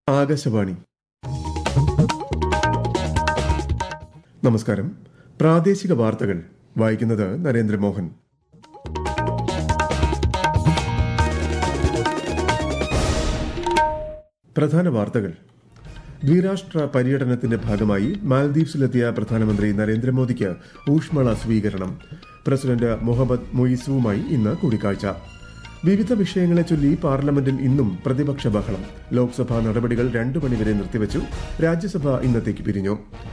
ആകാശവാണി നമസ്കാരം പ്രാദേശിക വാർത്തകൾ വായിക്കുന്നത് നരേന്ദ്രമോഹൻ പ്രധാന വാർത്തകൾ ദ്വിരാഷ്ട്ര പര്യടനത്തിന്റെ ഭാഗമായി മാൽദീവ്സിലെത്തിയ പ്രധാനമന്ത്രി നരേന്ദ്രമോദിക്ക് ഊഷ്മള സ്വീകരണം പ്രസിഡന്റ് മുഹമ്മദ് മൊയ്സുവുമായി ഇന്ന് കൂടിക്കാഴ്ച വിവിധ വിഷയങ്ങളെ ചൊല്ലി പാർലമെന്റിൽ ഇന്നും പ്രതിപക്ഷ ബഹളം ലോക്സഭാ നടപടികൾ രണ്ടു മണിവരെ നിർത്തിവച്ചു രാജ്യസഭ ഇന്നത്തേക്ക് പിരിഞ്ഞു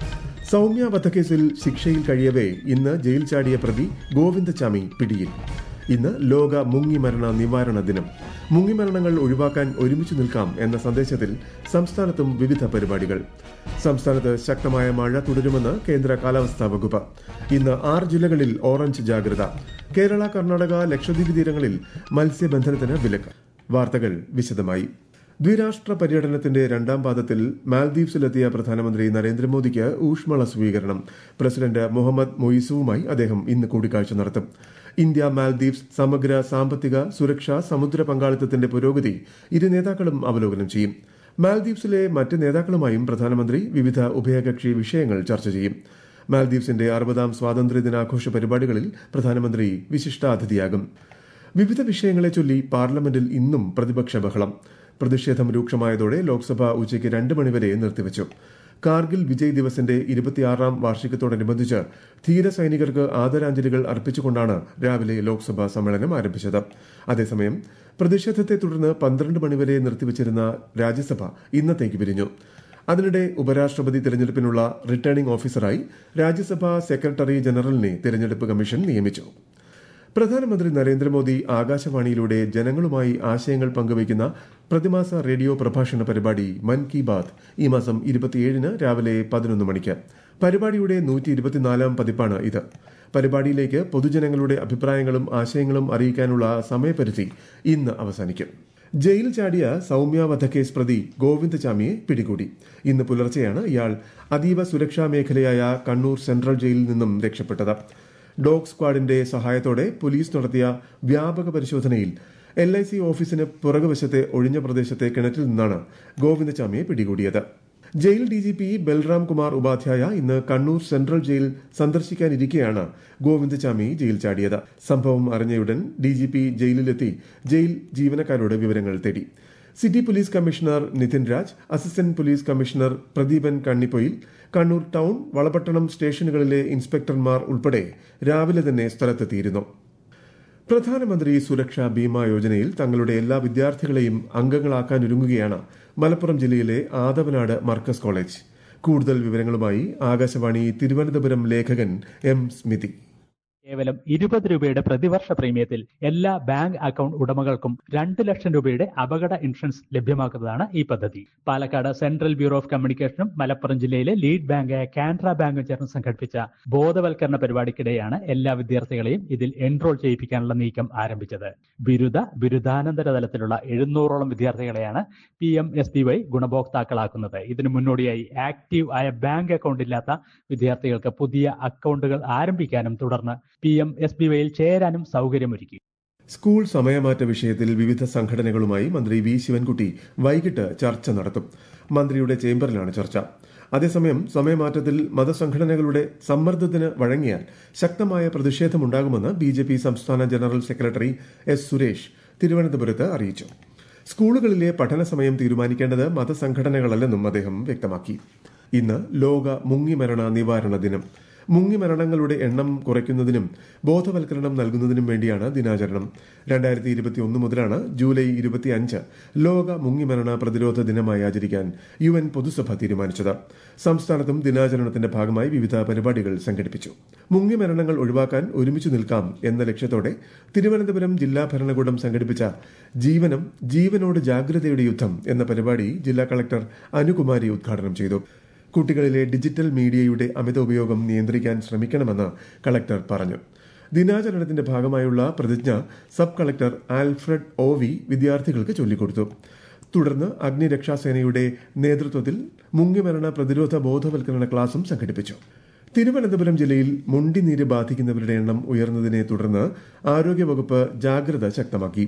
സൌമ്യ വധക്കേസിൽ ശിക്ഷയിൽ കഴിയവേ ഇന്ന് ജയിൽ ചാടിയ പ്രതി ഗോവിന്ദചാമി പിടിയിൽ ഇന്ന് ലോക മുങ്ങിമരണ നിവാരണ ദിനം മുങ്ങിമരണങ്ങൾ ഒഴിവാക്കാൻ ഒരുമിച്ച് നിൽക്കാം എന്ന സന്ദേശത്തിൽ സംസ്ഥാനത്തും വിവിധ പരിപാടികൾ സംസ്ഥാനത്ത് ശക്തമായ മഴ തുടരുമെന്ന് കേന്ദ്ര കാലാവസ്ഥാ വകുപ്പ് ഇന്ന് ആറ് ജില്ലകളിൽ ഓറഞ്ച് ജാഗ്രത കേരള കർണാടക ലക്ഷദ്വീപ് തീരങ്ങളിൽ മത്സ്യബന്ധനത്തിന് വിലക്ക് വാർത്തകൾ വിശദമായി ദ്വിരാഷ്ട്ര പര്യടനത്തിന്റെ രണ്ടാം പാദത്തിൽ മാൽദീവ്സിലെത്തിയ പ്രധാനമന്ത്രി നരേന്ദ്രമോദിക്ക് ഊഷ്മള സ്വീകരണം പ്രസിഡന്റ് മുഹമ്മദ് മൊയ്സുവുമായി അദ്ദേഹം ഇന്ന് കൂടിക്കാഴ്ച നടത്തും ഇന്ത്യ മാൽദീവ്സ് സമഗ്ര സാമ്പത്തിക സുരക്ഷാ സമുദ്ര പങ്കാളിത്തത്തിന്റെ പുരോഗതി ഇരു നേതാക്കളും അവലോകനം ചെയ്യും മാൽദീവ്സിലെ മറ്റ് നേതാക്കളുമായും പ്രധാനമന്ത്രി വിവിധ ഉഭയകക്ഷി വിഷയങ്ങൾ ചർച്ച ചെയ്യും മാൽദീവ്സിന്റെ അറുപതാം സ്വാതന്ത്ര്യദിനാഘോഷ പരിപാടികളിൽ പ്രധാനമന്ത്രി വിശിഷ്ടാതിഥിയാകും വിവിധ വിഷയങ്ങളെ ചൊല്ലി പാർലമെന്റിൽ ഇന്നും പ്രതിപക്ഷ ബഹളം പ്രതിഷേധം രൂക്ഷമായതോടെ ലോക്സഭ ഉച്ചയ്ക്ക് രണ്ട് മണിവരെ നിർത്തിവച്ചു കാർഗിൽ വിജയ് ദിവസിന്റെ ഇരുപത്തിയാറാം വാർഷികത്തോടനുബന്ധിച്ച് ധീര സൈനികർക്ക് ആദരാഞ്ജലികൾ അർപ്പിച്ചുകൊണ്ടാണ് രാവിലെ ലോക്സഭാ സമ്മേളനം ആരംഭിച്ചത് അതേസമയം പ്രതിഷേധത്തെ തുടർന്ന് പന്ത്രണ്ട് മണിവരെ നിർത്തിവച്ചിരുന്ന രാജ്യസഭ ഇന്നത്തേക്ക് പിരിഞ്ഞു അതിനിടെ ഉപരാഷ്ട്രപതി തെരഞ്ഞെടുപ്പിനുള്ള റിട്ടേണിംഗ് ഓഫീസറായി രാജ്യസഭാ സെക്രട്ടറി ജനറലിനെ തെരഞ്ഞെടുപ്പ് കമ്മീഷൻ നിയമിച്ചു പ്രധാനമന്ത്രി നരേന്ദ്രമോദി ആകാശവാണിയിലൂടെ ജനങ്ങളുമായി ആശയങ്ങൾ പങ്കുവയ്ക്കുന്ന പ്രതിമാസ റേഡിയോ പ്രഭാഷണ പരിപാടി മൻ കി ബാത് ഈ മാസം ഇരുപത്തിയേഴിന് രാവിലെ പതിനൊന്ന് മണിക്ക് പരിപാടിയുടെ നൂറ്റി ഇരുപത്തിനാലാം പതിപ്പാണ് ഇത് പരിപാടിയിലേക്ക് പൊതുജനങ്ങളുടെ അഭിപ്രായങ്ങളും ആശയങ്ങളും അറിയിക്കാനുള്ള സമയപരിധി ഇന്ന് അവസാനിക്കും ജയിൽ ചാടിയ സൌമ്യ വധക്കേസ് പ്രതി ഗോവിന്ദചാമിയെ പിടികൂടി ഇന്ന് പുലർച്ചെയാണ് ഇയാൾ അതീവ സുരക്ഷാ മേഖലയായ കണ്ണൂർ സെൻട്രൽ ജയിലിൽ നിന്നും രക്ഷപ്പെട്ടത് ഡോഗ് സ്ക്വാഡിന്റെ സഹായത്തോടെ പോലീസ് നടത്തിയ വ്യാപക പരിശോധനയിൽ എൽ ഐ സി ഓഫീസിന് പുറകുവശത്തെ ഒഴിഞ്ഞ പ്രദേശത്തെ കിണറ്റിൽ നിന്നാണ് ഗോവിന്ദചാമിയെ പിടികൂടിയത് jail D G P Balram Kumar Upadhyaya ഇന്ന് കണ്ണൂർ സെൻട്രൽ ജയിൽ സന്ദർശിക്കാനിരിക്കെയാണ് ഗോവിന്ദചാമി ജയിൽ ചാടിയത് സംഭവം അറിഞ്ഞയുടൻ ഡി ജി പി ജയിലിലെത്തി ജയിൽ ജീവനക്കാരോട് വിവരങ്ങൾ തേടി city police commissioner Nithin Raj assistant police commissioner Pradeepan Kannipoyil Kannur town Valapattanam സ്റ്റേഷനുകളിലെ ഇൻസ്പെക്ടർമാർ ഉൾപ്പെടെ രാവിലെ തന്നെ സ്ഥലത്തെത്തിയിരുന്നു പ്രധാനമന്ത്രി സുരക്ഷാ ബീമാ യോജനയിൽ തങ്ങളുടെ എല്ലാ വിദ്യാർത്ഥികളെയും അംഗങ്ങളാക്കാനൊരുങ്ങുകയാണ് മലപ്പുറം ജില്ലയിലെ ആദവനാട് മർക്കസ് കോളേജ് കൂടുതൽ വിവരങ്ങളുമായി ആകാശവാണി തിരുവനന്തപുരം ലേഖകൻ എം സ്മിതി കേവലം ഇരുപത് രൂപയുടെ പ്രതിവർഷ പ്രീമിയത്തിൽ എല്ലാ ബാങ്ക് അക്കൗണ്ട് ഉടമകൾക്കും രണ്ട് ലക്ഷം രൂപയുടെ അപകട ഇൻഷുറൻസ് ലഭ്യമാക്കുന്നതാണ് ഈ പദ്ധതി പാലക്കാട് സെൻട്രൽ ബ്യൂറോ ഓഫ് കമ്മ്യൂണിക്കേഷനും മലപ്പുറം ജില്ലയിലെ ലീഡ് ബാങ്കായ കാൻഡ്ര ബാങ്കും ചേർന്ന് സംഘടിപ്പിച്ച ബോധവൽക്കരണ പരിപാടിക്കിടെയാണ് എല്ലാ വിദ്യാർത്ഥികളെയും ഇതിൽ എൻറോൾ ചെയ്യിപ്പിക്കാനുള്ള നീക്കം ആരംഭിച്ചത് ബിരുദ ബിരുദാനന്തര തലത്തിലുള്ള എഴുന്നൂറോളം വിദ്യാർത്ഥികളെയാണ് P M S B Y ഗുണഭോക്താക്കളാക്കുന്നത് ഇതിനു മുന്നോടിയായി ആക്റ്റീവ് ആയ ബാങ്ക് അക്കൗണ്ട് ഇല്ലാത്ത വിദ്യാർത്ഥികൾക്ക് പുതിയ അക്കൗണ്ടുകൾ ആരംഭിക്കാനും തുടർന്ന് പി എം എസ് ബി വൈയിൽ ചേരാനും സൗകര്യമൊരുക്കി സ്കൂൾ സമയമാറ്റ വിഷയത്തിൽ വിവിധ സംഘടനകളുമായി മന്ത്രി വി ശിവൻകുട്ടി വൈകിട്ട് ചർച്ച നടത്തും മന്ത്രിയുടെ ചേംബറിലാണ് ചർച്ച അതേസമയം സമയമാറ്റത്തിൽ മതസംഘടനകളുടെ സമ്മർദ്ദത്തിന് വഴങ്ങിയാൽ ശക്തമായ പ്രതിഷേധമുണ്ടാകുമെന്ന് ബി ജെ പി സംസ്ഥാന ജനറൽ സെക്രട്ടറി എസ് സുരേഷ് തിരുവനന്തപുരത്ത് അറിയിച്ചു സ്കൂളുകളിലെ പഠന സമയം തീരുമാനിക്കേണ്ടത് മതസംഘടനകളല്ലെന്നും അദ്ദേഹം വ്യക്തമാക്കി ഇന്ന് ലോക മുങ്ങിമരണ നിവാരണ ദിനം മുങ്ങിമരണങ്ങളുടെ എണ്ണം കുറയ്ക്കുന്നതിനും ബോധവൽക്കരണം നൽകുന്നതിനും വേണ്ടിയാണ് ദിനാചരണം രണ്ടായിരത്തി ഇരുപത്തി ഒന്ന് മുതലാണ് ജൂലൈ ഇരുപത്തിയഞ്ച് ലോക മുങ്ങിമരണ പ്രതിരോധ ദിനമായി ആചരിക്കാൻ യു എൻ പൊതുസഭ തീരുമാനിച്ചത് സംസ്ഥാനത്തും ദിനാചരണത്തിന്റെ ഭാഗമായി വിവിധ പരിപാടികൾ സംഘടിപ്പിച്ചു മുങ്ങിമരണങ്ങൾ ഒഴിവാക്കാൻ ഒരുമിച്ച് നിൽക്കാം എന്ന ലക്ഷ്യത്തോടെ തിരുവനന്തപുരം ജില്ലാ ഭരണകൂടം സംഘടിപ്പിച്ച ജീവനം ജീവനോട് ജാഗ്രതയുടെ യുദ്ധം എന്ന പരിപാടി ജില്ലാ കളക്ടർ അനുകുമാരി ഉദ്ഘാടനം ചെയ്തു കുട്ടികളിലെ ഡിജിറ്റൽ മീഡിയയുടെ അമിത ഉപയോഗം നിയന്ത്രിക്കാൻ ശ്രമിക്കണമെന്ന് കളക്ടർ പറഞ്ഞു ദിനാചരണത്തിന്റെ ഭാഗമായുള്ള പ്രതിജ്ഞ sub collector Alfred O V വിദ്യാർത്ഥികൾക്ക് ചൊല്ലിക്കൊടുത്തു തുടർന്ന് അഗ്നിരക്ഷാസേനയുടെ നേതൃത്വത്തിൽ മുങ്ങിമരണ പ്രതിരോധ ബോധവൽക്കരണ ക്ലാസും സംഘടിപ്പിച്ചു തിരുവനന്തപുരം ജില്ലയിൽ മുണ്ടിനീര് ബാധിക്കുന്നവരുടെ എണ്ണം ഉയർന്നതിനെ തുടർന്ന് ആരോഗ്യവകുപ്പ് ജാഗ്രത ശക്തമാക്കി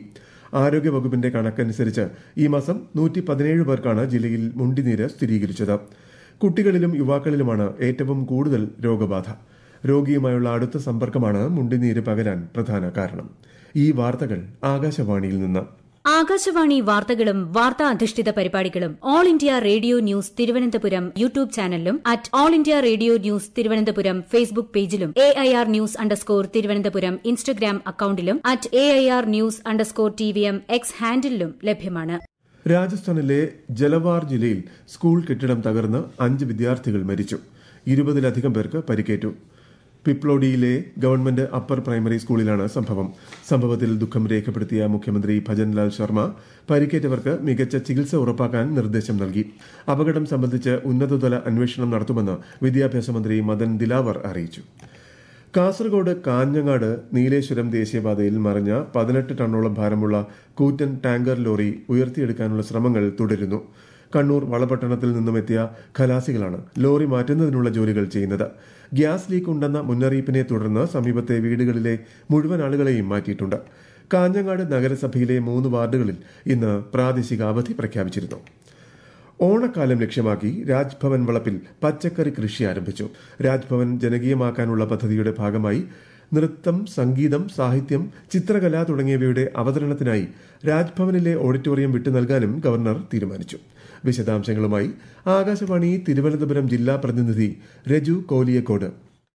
ആരോഗ്യവകുപ്പിന്റെ കണക്കനുസരിച്ച് ഈ മാസം നൂറ്റി പതിനേഴ് പേർക്കാണ് ജില്ലയിൽ മുണ്ടിനീര് സ്ഥിരീകരിച്ചത് കുട്ടികളിലും യുവാക്കളിലുമാണ് ഏറ്റവും കൂടുതൽ രോഗബാധ രോഗിയുമായുള്ള അടുത്ത സമ്പർക്കമാണ് മുണ്ടിനീര് പകരാൻ പ്രധാന കാരണം ഈ വാർത്തകൾ ആകാശവാണിയിൽ നിന്ന് ആകാശവാണി വാർത്തകളും വാർത്താ അധിഷ്ഠിത പരിപാടികളും all India radio news Thiruvananthapuram YouTube ചാനലിലും at all India radio news Thiruvananthapuram Facebook പേജിലും A I R news underscore Thiruvananthapuram Instagram അക്കൌണ്ടിലും at A I R news underscore T V M X ഹാൻഡിലും ലഭ്യമാണ് രാജസ്ഥാനിലെ ജലവാർ ജില്ലയിൽ സ്കൂൾ കെട്ടിടം തകർന്ന് അഞ്ച് വിദ്യാർത്ഥികൾ മരിച്ചു ഇരുപതിലധികം പേർക്ക് പരിക്കേറ്റു പിപ്ലോഡിയിലെ ഗവൺമെന്റ് അപ്പർ പ്രൈമറി സ്കൂളിലാണ് സംഭവം സംഭവത്തിൽ ദുഃഖം രേഖപ്പെടുത്തിയ മുഖ്യമന്ത്രി ഭജൻലാൽ ശർമ്മ പരിക്കേറ്റവർക്ക് മികച്ച ചികിത്സ ഉറപ്പാക്കാൻ നിർദ്ദേശം നൽകി അപകടം സംബന്ധിച്ച് ഉന്നതതല അന്വേഷണം നടത്തുമെന്ന് വിദ്യാഭ്യാസ മന്ത്രി മദൻ ദിലാവർ അറിയിച്ചു കാസർഗോഡ് കാഞ്ഞങ്ങാട് നീലേശ്വരം ദേശീയപാതയിൽ മറിഞ്ഞ പതിനെട്ട് ടണ്ണോളം ഭാരമുള്ള കൂറ്റൻ ടാങ്കർ ലോറി ഉയർത്തിയെടുക്കാനുള്ള ശ്രമങ്ങൾ തുടരുന്നു കണ്ണൂർ വളപട്ടണത്തിൽ നിന്നും എത്തിയ ഖലാസികളാണ് ലോറി മാറ്റുന്നതിനുള്ള ജോലികൾ ചെയ്യുന്നത് ഗ്യാസ് ലീക്ക് ഉണ്ടെന്ന മുന്നറിയിപ്പിനെ തുടർന്ന് സമീപത്തെ വീടുകളിലെ മുഴുവൻ ആളുകളെയും മാറ്റിയിട്ടുണ്ട് കാഞ്ഞങ്ങാട് നഗരസഭയിലെ മൂന്ന് വാർഡുകളിൽ ഇന്ന് പ്രാദേശിക അവധി പ്രഖ്യാപിച്ചിരുന്നു ഓണക്കാലം ലക്ഷ്യമാക്കി രാജ്ഭവൻ വളപ്പിൽ പച്ചക്കറി കൃഷി ആരംഭിച്ചു രാജ്ഭവൻ ജനകീയമാക്കാനുള്ള പദ്ധതിയുടെ ഭാഗമായി നൃത്തം സംഗീതം സാഹിത്യം ചിത്രകല തുടങ്ങിയവയുടെ അവതരണത്തിനായി രാജ്ഭവനിലെ ഓഡിറ്റോറിയം വിട്ടു നൽകാനും ഗവർണർ തീരുമാനിച്ചു വിശദാംശങ്ങളുമായി ആകാശവാണി തിരുവനന്തപുരം ജില്ലാ പ്രതിനിധി രജു കോലിയക്കോട്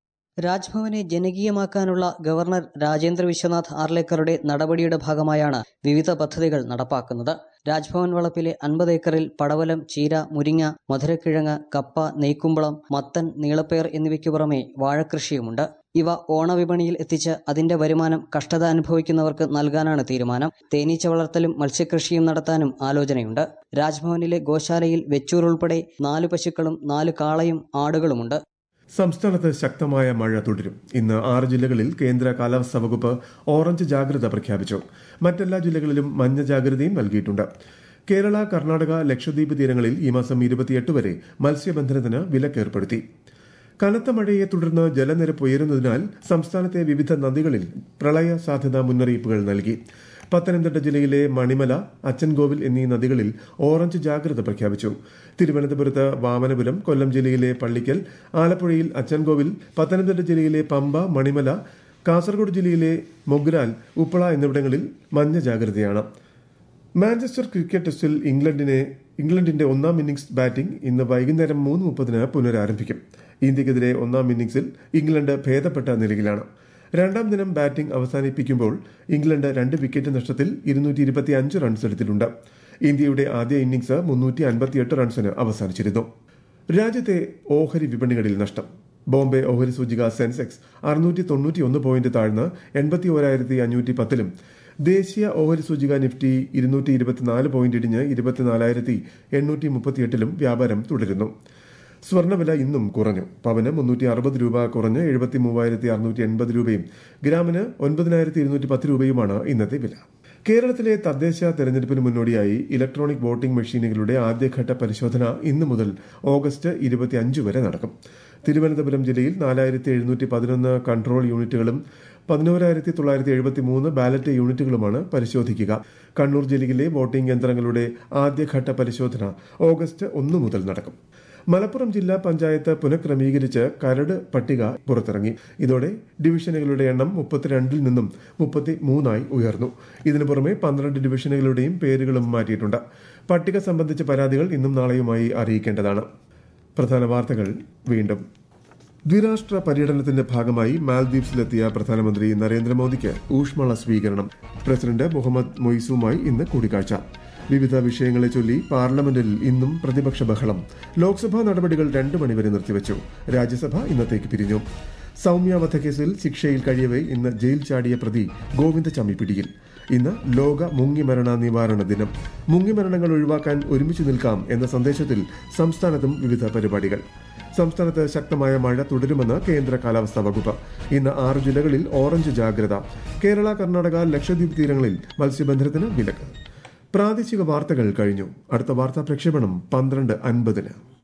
രാജ്ഭവനെ ജനകീയമാക്കാനുള്ള ഗവർണർ രാജേന്ദ്ര വിശ്വനാഥ് ആർലേക്കറുടെ നടപടിയുടെ ഭാഗമായാണ് വിവിധ പദ്ധതികൾ നടപ്പാക്കുന്നത് രാജ്ഭവൻ വളപ്പിലെ അൻപത് ഏക്കറിൽ പടവലം ചീര മുരിങ്ങ മധുരക്കിഴങ്ങ് കപ്പ നെയ്ക്കുമ്പളം മത്തൻ നീളപ്പയർ എന്നിവയ്ക്കു പുറമെ വാഴക്കൃഷിയുമുണ്ട് ഇവ ഓണവിപണിയിൽ എത്തിച്ച് അതിന്റെ വരുമാനം കഷ്ടത അനുഭവിക്കുന്നവർക്ക് നൽകാനാണ് തീരുമാനം തേനീച്ച വളർത്തലും മത്സ്യകൃഷിയും നടത്താനും ആലോചനയുണ്ട് രാജ്ഭവനിലെ ഗോശാലയിൽ വെച്ചൂർ ഉൾപ്പെടെ നാല് പശുക്കളും നാല് കാളയും ആടുകളുമുണ്ട് സംസ്ഥാനത്ത് ശക്തമായ മഴ തുടരും ഇന്ന് ആറ് ജില്ലകളിൽ കേന്ദ്ര കാലാവസ്ഥാ വകുപ്പ് ഓറഞ്ച് ജാഗ്രത പ്രഖ്യാപിച്ചു മറ്റെല്ലാ ജില്ലകളിലും മഞ്ഞ ജാഗ്രതയും നൽകിയിട്ടുണ്ട് കേരള കർണാടക ലക്ഷദ്വീപ് തീരങ്ങളിൽ ഈ മാസം ഇരുപത്തിയെട്ട് വരെ മത്സ്യബന്ധനത്തിന് വിലക്കേർപ്പെടുത്തി കനത്ത മഴയെ തുടർന്ന് ജലനിരപ്പ് ഉയരുന്നതിനാൽ സംസ്ഥാനത്തെ വിവിധ നദികളിൽ പ്രളയ സാധ്യതാ മുന്നറിയിപ്പുകൾ നൽകി പത്തനംതിട്ട ജില്ലയിലെ മണിമല അച്ചൻകോവിൽ എന്നീ നദികളിൽ ഓറഞ്ച് ജാഗ്രത പ്രഖ്യാപിച്ചു തിരുവനന്തപുരത്ത് വാമനപുരം കൊല്ലം ജില്ലയിലെ പള്ളിക്കൽ ആലപ്പുഴയിൽ അച്ചൻകോവിൽ പത്തനംതിട്ട ജില്ലയിലെ പമ്പ മണിമല കാസർഗോഡ് ജില്ലയിലെ മൊഗ്രാൽ ഉപ്പള എന്നിവിടങ്ങളിൽ മഞ്ഞ ജാഗ്രതയാണ് മാഞ്ചസ്റ്റർ ക്രിക്കറ്റ് ടെസ്റ്റിൽ ഇംഗ്ലണ്ടിനെ ഇംഗ്ലണ്ടിന്റെ ഒന്നാം ഇന്നിംഗ്സ് ബാറ്റിംഗ് ഇന്ന് വൈകുന്നേരം മൂന്ന് മുപ്പതിന് പുനരാരംഭിക്കും ഇന്ത്യക്കെതിരെ ഒന്നാം ഇന്നിംഗ്സിൽ ഇംഗ്ലണ്ട് ഭേദപ്പെട്ട നിലയിലാണ് രണ്ടാം ദിനം ബാറ്റിംഗ് അവസാനിപ്പിക്കുമ്പോൾ ഇംഗ്ലണ്ട് രണ്ട് വിക്കറ്റ് നഷ്ടത്തിൽ ഇരുന്നൂറ്റി ഇരുപത്തി അഞ്ച് റൺസ് എടുത്തിട്ടുണ്ട് ഇന്ത്യയുടെ ആദ്യ ഇന്നിംഗ്സ് മുന്നൂറ്റി അൻപത്തിയെട്ട് റൺസിന് അവസാനിച്ചിരുന്നു രാജ്യത്തെ ഓഹരി വിപണികളിൽ നഷ്ടം ബോംബെ ഓഹരി സൂചിക സെൻസെക്സ് അറുന്നൂറ്റി തൊണ്ണൂറ്റി ഒന്ന് പോയിന്റ് താഴ്ന്ന് എൺപത്തി ഓരായിരത്തി അഞ്ഞൂറ്റി പത്തിലും ദേശീയ ഓഹരി സൂചിക നിഫ്റ്റി ഇരുന്നൂറ്റി ഇരുപത്തിനാല് പോയിന്റ് ഇടിഞ്ഞ് ഇരുപത്തിനാലായിരത്തി എണ്ണൂറ്റി മുപ്പത്തിയെട്ടിലും വ്യാപാരം തുടരുന്നു സ്വർണ്ണവില ഇന്നും കുറഞ്ഞു പവന് മുന്നൂറ്റി അറുപത് രൂപ കുറഞ്ഞ് എഴുപത്തി മൂവായിരത്തി അറുന്നൂറ്റി എൺപത് രൂപയും ഗ്രാമിന് ഒൻപതിനായിരത്തി ഇരുന്നൂറ്റി പത്ത് രൂപയുമാണ് ഇന്നത്തെ വില കേരളത്തിലെ തദ്ദേശ തെരഞ്ഞെടുപ്പിന് മുന്നോടിയായി ഇലക്ട്രോണിക് വോട്ടിംഗ് മെഷീനുകളുടെ ആദ്യഘട്ട പരിശോധന ഇന്നു മുതൽ ഓഗസ്റ്റ് ഇരുപത്തിയഞ്ച് വരെ നടക്കും തിരുവനന്തപുരം ജില്ലയിൽ നാലായിരത്തി എഴുന്നൂറ്റി പതിനൊന്ന് കൺട്രോൾ യൂണിറ്റുകളും പതിനോരായിരത്തി തൊള്ളായിരത്തി എഴുപത്തി മൂന്ന് ബാലറ്റ് യൂണിറ്റുകളുമാണ് പരിശോധിക്കുക കണ്ണൂർ ജില്ലയിലെ വോട്ടിംഗ് യന്ത്രങ്ങളുടെ ആദ്യഘട്ട പരിശോധന ഓഗസ്റ്റ് ഒന്ന് മുതൽ നടക്കും മലപ്പുറം ജില്ലാ പഞ്ചായത്ത് പുനഃക്രമീകരിച്ച് കരട് പട്ടിക പുറത്തിറങ്ങി ഇതോടെ ഡിവിഷനുകളുടെ എണ്ണം മുപ്പത്തിരണ്ടിൽ നിന്നും മുപ്പത്തി മൂന്നായി ഉയർന്നു ഇതിനു പുറമെ പന്ത്രണ്ട് ഡിവിഷനുകളുടെയും പേരുകളും മാറ്റിയിട്ടുണ്ട് പട്ടിക സംബന്ധിച്ച പരാതികൾ ഇന്നും നാളെയുമായി അറിയിക്കേണ്ടതാണ് പ്രധാന വാർത്തകൾ വീണ്ടും ദ്വിരാഷ്ട്ര പര്യടനത്തിന്റെ ഭാഗമായി മാൽദ്വീപ്സിലെത്തിയ പ്രധാനമന്ത്രി നരേന്ദ്രമോദിക്ക് ഊഷ്മള സ്വീകരണം പ്രസിഡന്റ് മുഹമ്മദ് മൊയ്സുമായി ഇന്ന് കൂടിക്കാഴ്ച വിവിധ വിഷയങ്ങളെ ചൊല്ലി പാർലമെന്റിൽ ഇന്നും പ്രതിപക്ഷ ബഹളം ലോക്സഭാ നടപടികൾ രണ്ടു മണിവരെ നിർത്തിവച്ചു രാജ്യസഭ ഇന്നത്തേക്ക് പിരിഞ്ഞു സൌമ്യ വധക്കേസിൽ ശിക്ഷയിൽ കഴിയവെ ഇന്ന് ജയിൽ ചാടിയ പ്രതി ഗോവിന്ദചമ്മി പിടിയിൽ ഇന്ന് ലോക മുങ്ങിമരണ നിവാരണ ദിനം മുങ്ങിമരണങ്ങൾ ഒഴിവാക്കാൻ ഒരുമിച്ച് നിൽക്കാം എന്ന സന്ദേശത്തിൽ സംസ്ഥാനത്തും വിവിധ പരിപാടികൾ സംസ്ഥാനത്ത് ശക്തമായ മഴ തുടരുമെന്ന് കേന്ദ്ര കാലാവസ്ഥാ വകുപ്പ് ഇന്ന് ആറ് ജില്ലകളിൽ ഓറഞ്ച് ജാഗ്രത കേരള കർണാടക ലക്ഷദ്വീപ് തീരങ്ങളിൽ മത്സ്യബന്ധനത്തിന് വിലക്ക് പ്രാദേശിക വാർത്തകൾ കഴിഞ്ഞു അടുത്ത വാർത്താ പ്രക്ഷേപണം പന്ത്രണ്ട് അൻപതിന്